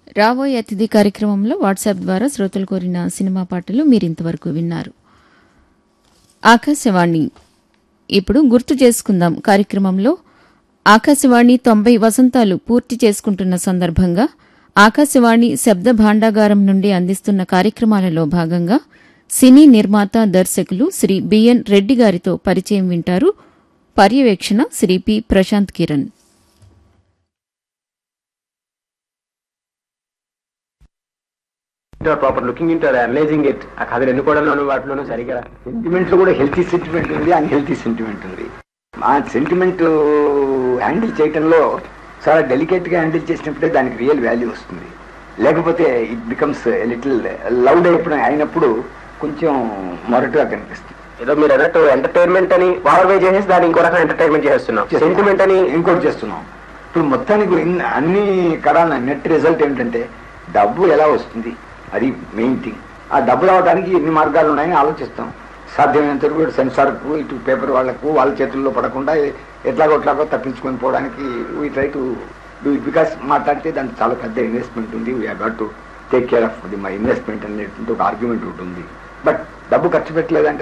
రాబోయే అతిథి కార్యక్రమంలో వాట్సాప్ ద్వారా శ్రోతలు కోరిన సినిమా పాటలు మీరింతవరకు విన్నారు ఆకాశవాణి ఇప్పుడు గుర్తు చేసుకుందాం కార్యక్రమంలో ఆకాశవాణి తొంభై వసంతాలు పూర్తి చేసుకుంటున్న సందర్భంగా ఆకాశవాణి శబ్ద భాండాగారం నుండి అందిస్తున్న కార్యక్రమాలలో భాగంగా సినీ నిర్మాత దర్శకులు శ్రీ బిఎన్ రెడ్డి గారితో పరిచయం వింటారు పర్యవేక్షణ Shri P Prashant Kiran proper looking into analysing it ఆ కథలు ఎన్నుకోవడంలోనూ వాటిలోనూ సరిగా సెంటిమెంట్ లో కూడా హెల్తీ సెంటిమెంట్ ఉంది అన్హెల్తీ సెంటిమెంట్ ఉంది ఆ సెంటిమెంట్ హ్యాండిల్ చేయటంలో చాలా డెలికేట్ గా హ్యాండిల్ చేసినప్పుడే దానికి రియల్ వాల్యూ వస్తుంది లేకపోతే ఇట్ బికమ్స్ లిటిల్ లౌడ్ అయిపోయిన అయినప్పుడు కొంచెం మొరటుగా కనిపిస్తుంది ఏదో మీరు అన్నట్టు ఎంటర్టైన్మెంట్ అని ఓవర్వే చేసేసి దాన్ని ఇంకో రకం ఎంటర్టైన్మెంట్ చేస్తున్నాం సెంటిమెంట్ అని ఇంకోటి చేస్తున్నాం ఇప్పుడు మొత్తానికి ఇన్- అన్ని కరాల నెట్ రిజల్ట్ ఏంటంటే డబ్బు ఎలా వస్తుంది అది మెయిన్ థింగ్ ఆ డబ్బు రావడానికి ఎన్ని మార్గాలు ఉన్నాయని ఆలోచిస్తాం సాధ్యమైనంత వరకు ఇటు సెన్సార్కు ఇటు పేపర్ వాళ్ళకు వాళ్ళ చేతుల్లో పడకుండా ఎట్లాగో ఎట్లాగో తప్పించుకొని పోవడానికి we try to do it because మాట్లాడితే దానికి చాలా పెద్ద ఇన్వెస్ట్మెంట్ ఉంది we had to take care of the my investment అనేటువంటి ఒక ఆర్గ్యుమెంట్ ఉంటుంది బట్ డబ్బు ఖర్చు పెట్టలేదంటే